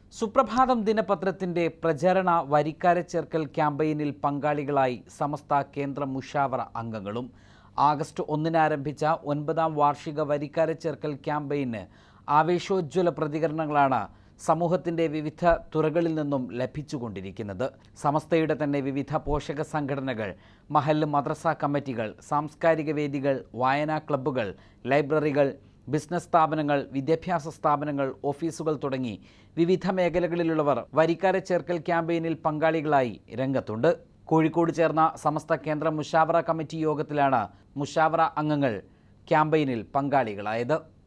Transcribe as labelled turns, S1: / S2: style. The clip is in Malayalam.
S1: സുപ്രഭാതം ദിനപത്രത്തിന്റെ പ്രചരണ വരിക്കാരെ ചേർക്കൽ ക്യാമ്പയിനിൽ പങ്കാളികളായി സമസ്ത കേന്ദ്ര മുഷാവറ അംഗങ്ങളും ആഗസ്റ്റ് ഒന്നിന് ആരംഭിച്ച ഒൻപതാം വാർഷിക വരിക്കാരെ ചേർക്കൽ ക്യാമ്പയിന് ആവേശോജ്വല പ്രതികരണങ്ങളാണ് സമൂഹത്തിന്റെ വിവിധ തുറകളിൽ നിന്നും ലഭിച്ചുകൊണ്ടിരിക്കുന്നത് സമസ്തയുടെ തന്നെ വിവിധ പോഷക സംഘടനകൾ മഹല്ല് മദ്രസ കമ്മിറ്റികൾ സാംസ്കാരിക വേദികൾ വായനാ ക്ലബ്ബുകൾ ലൈബ്രറികൾ ബിസിനസ് സ്ഥാപനങ്ങൾ വിദ്യാഭ്യാസ സ്ഥാപനങ്ങൾ ഓഫീസുകൾ തുടങ്ങി വിവിധ മേഖലകളിലുള്ളവർ വരിക്കാരെ ചേർക്കൽ ക്യാമ്പയിനിൽ പങ്കാളികളായി രംഗത്തുണ്ട് കോഴിക്കോട് ചേർന്ന സമസ്ത കേന്ദ്ര മുഷാവറ കമ്മിറ്റി യോഗത്തിലാണ് മുഷാവറ അംഗങ്ങൾ ക്യാമ്പയിനിൽ പങ്കാളികളായത്